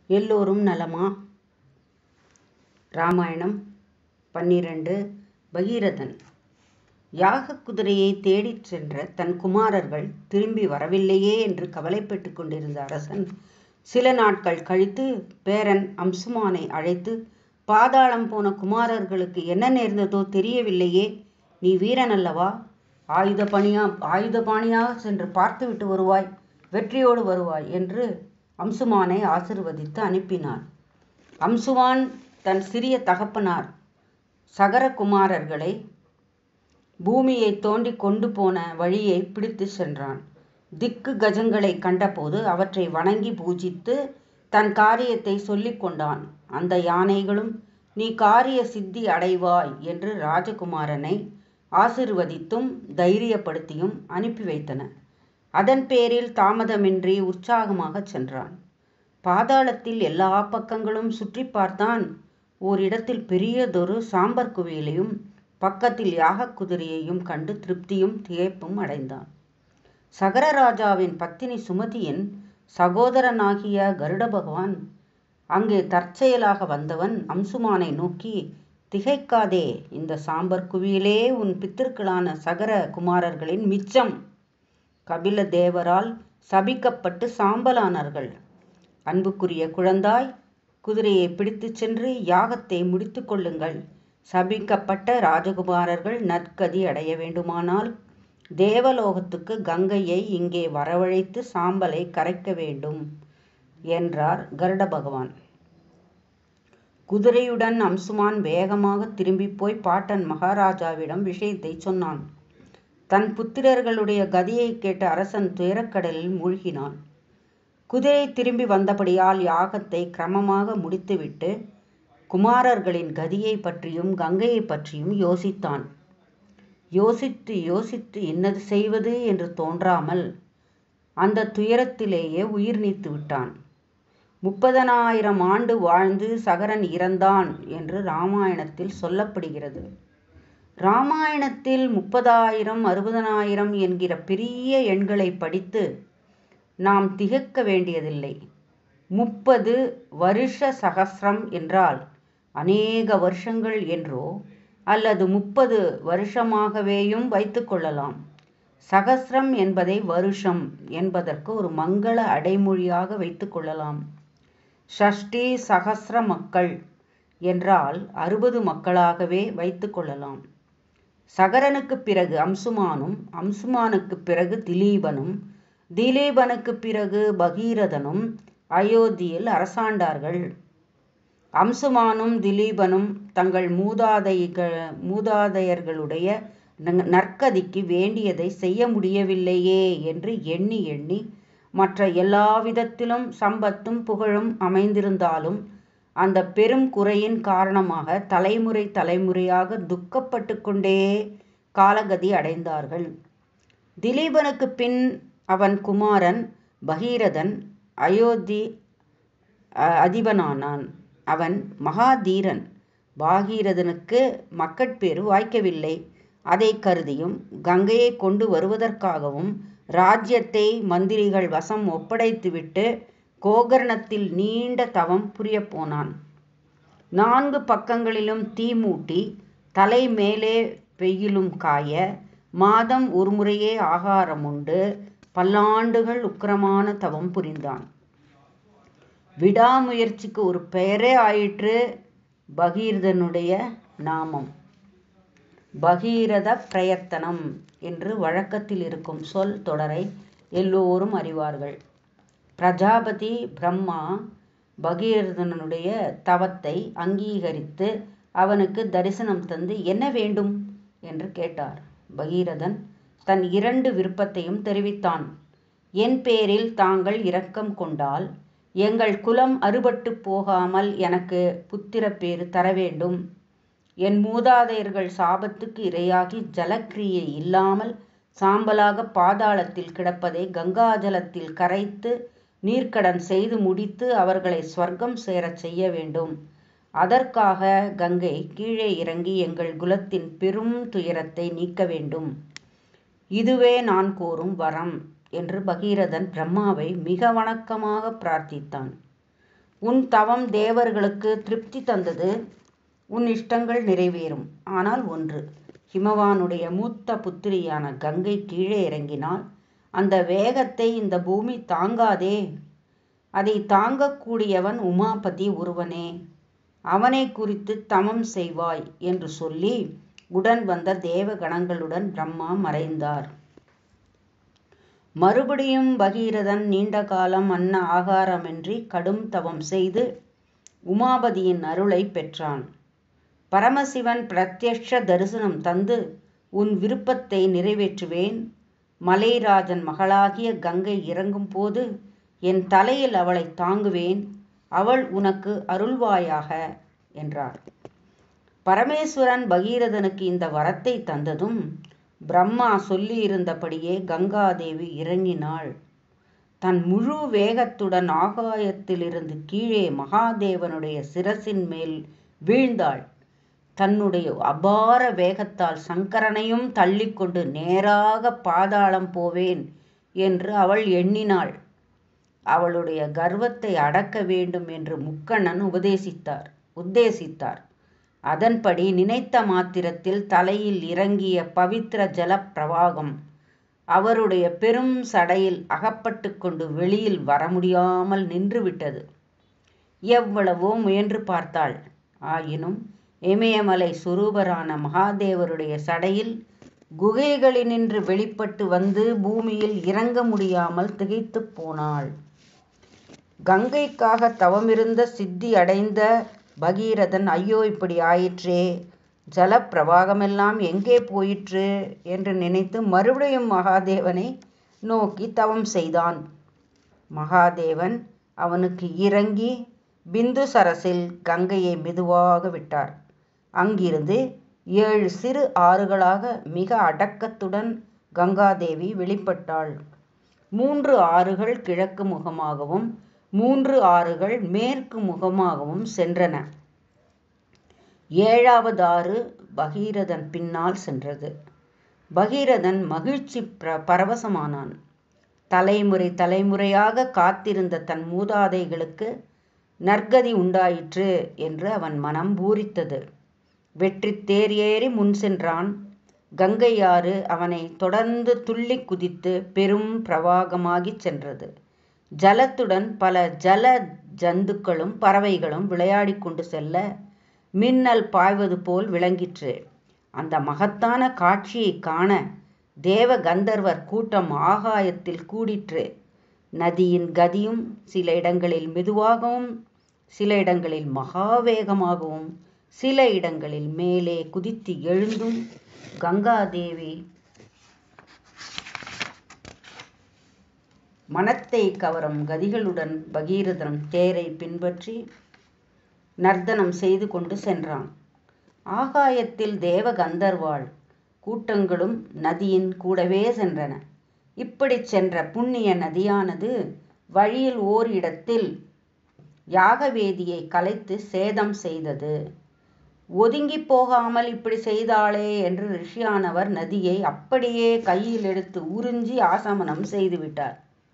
எல்லோரும் நலமா ராமாயணம் பன்னிரண்டு பகீரதன் யாகக் குதிரையை தேடிச் சென்ற தன் குமாரர்கள் திரும்பி வரவில்லையே என்று கவலைப்பட்டு கொண்டிருந்த அரசன் சில நாட்கள் கழித்து பேரன் அம்சுமானை அழைத்து பாதாளம் போன குமாரர்களுக்கு என்ன நேர்ந்ததோ தெரியவில்லையே நீ வீரன் அல்லவா ஆயுத பணியா ஆயுதபாணியாக சென்று பார்த்துவிட்டு வருவாய் வெற்றியோடு வருவாய் என்று அம்சுமானை ஆசிர்வதித்து அனுப்பினார் அம்சுமான் தன் சிறிய தகப்பனார் சகரகுமாரர்களை பூமியை தோண்டி கொண்டு போன வழியை பிடித்து சென்றான் திக்கு கஜங்களை கண்டபோது அவற்றை வணங்கி பூஜித்து தன் காரியத்தை சொல்லிக் கொண்டான் அந்த யானைகளும் நீ காரிய சித்தி அடைவாய் என்று ராஜகுமாரனை ஆசிர்வதித்தும் தைரியப்படுத்தியும் அனுப்பி வைத்தன அதன் பேரில் தாமதமின்றி உற்சாகமாகச் சென்றான் பாதாளத்தில் எல்லா பக்கங்களும் சுற்றி பார்த்தான் ஓரிடத்தில் பெரியதொரு சாம்பர் குவியலையும் பக்கத்தில் யாகக் குதிரையையும் கண்டு திருப்தியும் திகைப்பும் அடைந்தான் சகரராஜாவின் பத்தினி சுமதியின் சகோதரனாகிய கருட பகவான் அங்கே தற்செயலாக வந்தவன் அம்சுமானை நோக்கி திகைக்காதே இந்த சாம்பர் குவியலே உன் பித்திருக்களான சகர குமாரர்களின் மிச்சம் கபில தேவரால் சபிக்கப்பட்டு சாம்பலானார்கள் அன்புக்குரிய குழந்தாய் குதிரையை பிடித்துச் சென்று யாகத்தை முடித்து கொள்ளுங்கள் சபிக்கப்பட்ட ராஜகுமாரர்கள் நற்கதி அடைய வேண்டுமானால் தேவலோகத்துக்கு கங்கையை இங்கே வரவழைத்து சாம்பலை கரைக்க வேண்டும் என்றார் கருட பகவான் குதிரையுடன் அம்சுமான் வேகமாக திரும்பி போய் பாட்டன் மகாராஜாவிடம் விஷயத்தை சொன்னான் தன் புத்திரர்களுடைய கதியை கேட்ட அரசன் துயரக்கடலில் மூழ்கினான் குதிரை திரும்பி வந்தபடியால் யாகத்தை கிரமமாக முடித்துவிட்டு குமாரர்களின் கதியை பற்றியும் கங்கையை பற்றியும் யோசித்தான் யோசித்து யோசித்து என்னது செய்வது என்று தோன்றாமல் அந்த துயரத்திலேயே உயிர் நீத்து விட்டான் முப்பதனாயிரம் ஆண்டு வாழ்ந்து சகரன் இறந்தான் என்று ராமாயணத்தில் சொல்லப்படுகிறது ராமாயணத்தில் முப்பதாயிரம் அறுபதனாயிரம் என்கிற பெரிய எண்களை படித்து நாம் திகைக்க வேண்டியதில்லை முப்பது வருஷ சகசிரம் என்றால் அநேக வருஷங்கள் என்றோ அல்லது முப்பது வருஷமாகவேயும் வைத்து கொள்ளலாம் சகசிரம் என்பதை வருஷம் என்பதற்கு ஒரு மங்கள அடைமொழியாக வைத்து கொள்ளலாம் ஷஷ்டி சகசிர மக்கள் என்றால் அறுபது மக்களாகவே வைத்து கொள்ளலாம் சகரனுக்கு பிறகு அம்சுமானும் அம்சுமானுக்கு பிறகு திலீபனும் திலீபனுக்கு பிறகு பகீரதனும் அயோத்தியில் அரசாண்டார்கள் அம்சுமானும் திலீபனும் தங்கள் மூதாதைக மூதாதையர்களுடைய நற்கதிக்கு வேண்டியதை செய்ய முடியவில்லையே என்று எண்ணி எண்ணி மற்ற எல்லா விதத்திலும் சம்பத்தும் புகழும் அமைந்திருந்தாலும் அந்த பெரும் குறையின் காரணமாக தலைமுறை தலைமுறையாக துக்கப்பட்டு கொண்டே காலகதி அடைந்தார்கள் திலீபனுக்கு பின் அவன் குமாரன் பகீரதன் அயோத்தி அதிபனானான் அவன் மகாதீரன் பாகீரதனுக்கு மக்கட்பேறு வாய்க்கவில்லை அதை கருதியும் கங்கையை கொண்டு வருவதற்காகவும் ராஜ்யத்தை மந்திரிகள் வசம் ஒப்படைத்துவிட்டு கோகர்ணத்தில் நீண்ட தவம் புரியப் போனான் நான்கு பக்கங்களிலும் தீ மூட்டி தலை மேலே வெயிலும் காய மாதம் ஒரு முறையே ஆகாரம் உண்டு பல்லாண்டுகள் உக்கிரமான தவம் புரிந்தான் விடாமுயற்சிக்கு ஒரு பெயரே ஆயிற்று பகீரதனுடைய நாமம் பகீரத பிரயத்தனம் என்று வழக்கத்தில் இருக்கும் சொல் தொடரை எல்லோரும் அறிவார்கள் பிரஜாபதி பிரம்மா பகீரதனுடைய தவத்தை அங்கீகரித்து அவனுக்கு தரிசனம் தந்து என்ன வேண்டும் என்று கேட்டார் பகீரதன் தன் இரண்டு விருப்பத்தையும் தெரிவித்தான் என் பேரில் தாங்கள் இரக்கம் கொண்டால் எங்கள் குலம் அறுபட்டு போகாமல் எனக்கு புத்திர பேறு தர வேண்டும் என் மூதாதையர்கள் சாபத்துக்கு இரையாகி ஜலக்கிரியை இல்லாமல் சாம்பலாக பாதாளத்தில் கிடப்பதை கங்காஜலத்தில் கரைத்து நீர்க்கடன் செய்து முடித்து அவர்களை ஸ்வர்க்கம் சேரச் செய்ய வேண்டும் அதற்காக கங்கை கீழே இறங்கி எங்கள் குலத்தின் பெரும் துயரத்தை நீக்க வேண்டும் இதுவே நான் கோரும் வரம் என்று பகீரதன் பிரம்மாவை மிக வணக்கமாக பிரார்த்தித்தான் உன் தவம் தேவர்களுக்கு திருப்தி தந்தது உன் இஷ்டங்கள் நிறைவேறும் ஆனால் ஒன்று ஹிமவானுடைய மூத்த புத்திரியான கங்கை கீழே இறங்கினால் அந்த வேகத்தை இந்த பூமி தாங்காதே அதை தாங்கக்கூடியவன் உமாபதி ஒருவனே அவனை குறித்து தமம் செய்வாய் என்று சொல்லி உடன் வந்த தேவகணங்களுடன் பிரம்மா மறைந்தார் மறுபடியும் பகீரதன் நீண்ட காலம் அன்ன ஆகாரமின்றி கடும் தவம் செய்து உமாபதியின் அருளை பெற்றான் பரமசிவன் பிரத்யக்ஷ தரிசனம் தந்து உன் விருப்பத்தை நிறைவேற்றுவேன் மலைராஜன் மகளாகிய கங்கை இறங்கும் போது என் தலையில் அவளை தாங்குவேன் அவள் உனக்கு அருள்வாயாக என்றார் பரமேஸ்வரன் பகீரதனுக்கு இந்த வரத்தை தந்ததும் பிரம்மா சொல்லியிருந்தபடியே கங்காதேவி இறங்கினாள் தன் முழு வேகத்துடன் ஆகாயத்திலிருந்து கீழே மகாதேவனுடைய சிரசின் மேல் வீழ்ந்தாள் தன்னுடைய அபார வேகத்தால் சங்கரனையும் தள்ளிக்கொண்டு நேராக பாதாளம் போவேன் என்று அவள் எண்ணினாள் அவளுடைய கர்வத்தை அடக்க வேண்டும் என்று முக்கண்ணன் உபதேசித்தார் உத்தேசித்தார் அதன்படி நினைத்த மாத்திரத்தில் தலையில் இறங்கிய பவித்திர ஜல பிரவாகம் அவருடைய பெரும் சடையில் அகப்பட்டு கொண்டு வெளியில் வர முடியாமல் நின்றுவிட்டது எவ்வளவோ முயன்று பார்த்தாள் ஆயினும் இமயமலை சுரூபரான மகாதேவருடைய சடையில் குகைகளினின்று வெளிப்பட்டு வந்து பூமியில் இறங்க முடியாமல் திகைத்துப் போனாள் கங்கைக்காக தவமிருந்த சித்தி அடைந்த பகீரதன் ஐயோ இப்படி ஆயிற்றே ஜல பிரவாகமெல்லாம் எங்கே போயிற்று என்று நினைத்து மறுபடியும் மகாதேவனை நோக்கி தவம் செய்தான் மகாதேவன் அவனுக்கு இறங்கி பிந்து சரசில் கங்கையை மெதுவாக விட்டார் அங்கிருந்து ஏழு சிறு ஆறுகளாக மிக அடக்கத்துடன் கங்காதேவி வெளிப்பட்டாள் மூன்று ஆறுகள் கிழக்கு முகமாகவும் மூன்று ஆறுகள் மேற்கு முகமாகவும் சென்றன ஏழாவது ஆறு பகீரதன் பின்னால் சென்றது பகீரதன் மகிழ்ச்சி பிர பரவசமானான் தலைமுறை தலைமுறையாக காத்திருந்த தன் மூதாதைகளுக்கு நற்கதி உண்டாயிற்று என்று அவன் மனம் பூரித்தது வெற்றி தேர் ஏறி முன் சென்றான் கங்கையாறு அவனை தொடர்ந்து துள்ளி குதித்து பெரும் பிரவாகமாகிச் சென்றது ஜலத்துடன் பல ஜல ஜந்துக்களும் பறவைகளும் விளையாடி கொண்டு செல்ல மின்னல் பாய்வது போல் விளங்கிற்று அந்த மகத்தான காட்சியை காண தேவ கந்தர்வர் கூட்டம் ஆகாயத்தில் கூடிற்று நதியின் கதியும் சில இடங்களில் மெதுவாகவும் சில இடங்களில் மகாவேகமாகவும் சில இடங்களில் மேலே குதித்து எழுந்தும் கங்காதேவி மனத்தை கவரும் கதிகளுடன் பகீரதன் தேரை பின்பற்றி நர்த்தனம் செய்து கொண்டு சென்றான் ஆகாயத்தில் தேவ கந்தர்வாள் கூட்டங்களும் நதியின் கூடவே சென்றன இப்படி சென்ற புண்ணிய நதியானது வழியில் ஓர் இடத்தில் யாகவேதியை கலைத்து சேதம் செய்தது ஒதுங்கி போகாமல் இப்படி செய்தாளே என்று ரிஷியானவர் நதியை அப்படியே கையில் எடுத்து உறிஞ்சி ஆசமனம் செய்துவிட்டார்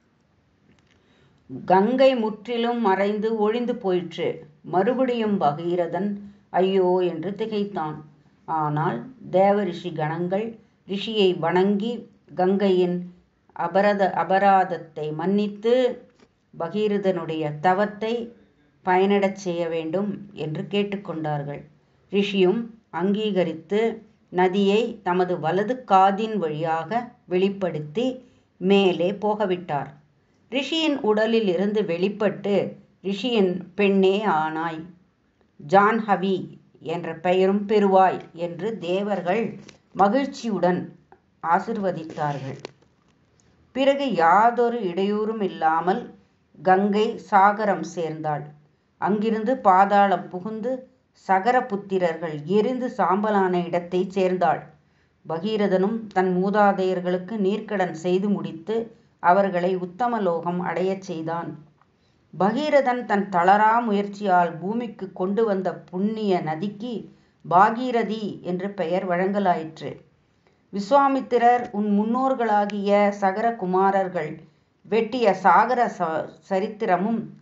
கங்கை முற்றிலும் மறைந்து ஒழிந்து போயிற்று மறுபடியும் பகீரதன் ஐயோ என்று திகைத்தான் ஆனால் தேவரிஷி கணங்கள் ரிஷியை வணங்கி கங்கையின் அபரத அபராதத்தை மன்னித்து பகீரதனுடைய தவத்தை பயனிடச் செய்ய வேண்டும் என்று கேட்டுக்கொண்டார்கள் ரிஷியும் அங்கீகரித்து நதியை தமது வலது காதின் வழியாக வெளிப்படுத்தி மேலே போகவிட்டார் ரிஷியின் உடலில் இருந்து வெளிப்பட்டு ரிஷியின் பெண்ணே ஆனாய் ஜான்ஹவி என்ற பெயரும் பெறுவாய் என்று தேவர்கள் மகிழ்ச்சியுடன் ஆசிர்வதித்தார்கள் பிறகு யாதொரு இடையூறும் இல்லாமல் கங்கை சாகரம் சேர்ந்தாள் அங்கிருந்து பாதாளம் புகுந்து சகரபுத்திரர்கள் எரிந்து சாம்பலான இடத்தை சேர்ந்தாள் பகீரதனும் தன் மூதாதையர்களுக்கு நீர்க்கடன் செய்து முடித்து அவர்களை உத்தமலோகம் அடையச் செய்தான் பகீரதன் தன் தளரா முயற்சியால் பூமிக்கு கொண்டு வந்த புண்ணிய நதிக்கு பாகீரதி என்று பெயர் வழங்கலாயிற்று விஸ்வாமித்திரர் உன் முன்னோர்களாகிய சகர குமாரர்கள் வெட்டிய சாகர ச சரித்திரமும்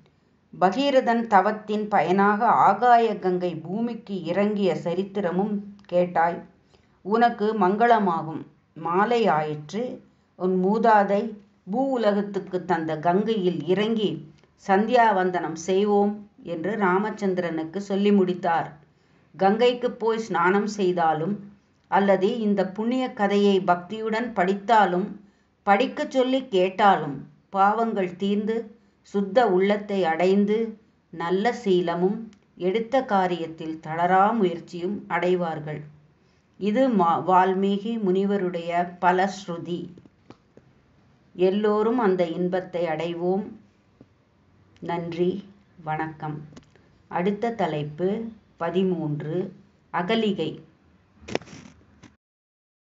பகீரதன் தவத்தின் பயனாக ஆகாய கங்கை பூமிக்கு இறங்கிய சரித்திரமும் கேட்டாய் உனக்கு மங்களமாகும் மாலை ஆயிற்று உன் மூதாதை பூ உலகத்துக்கு தந்த கங்கையில் இறங்கி சந்தியாவந்தனம் செய்வோம் என்று ராமச்சந்திரனுக்கு சொல்லி முடித்தார் கங்கைக்கு போய் ஸ்நானம் செய்தாலும் அல்லது இந்த புண்ணிய கதையை பக்தியுடன் படித்தாலும் படிக்கச் சொல்லி கேட்டாலும் பாவங்கள் தீர்ந்து சுத்த உள்ளத்தை அடைந்து நல்ல சீலமும் எடுத்த காரியத்தில் தளரா முயற்சியும் அடைவார்கள் இது மா வால்மீகி முனிவருடைய பலஸ்ருதி எல்லோரும் அந்த இன்பத்தை அடைவோம் நன்றி வணக்கம் அடுத்த தலைப்பு பதிமூன்று அகலிகை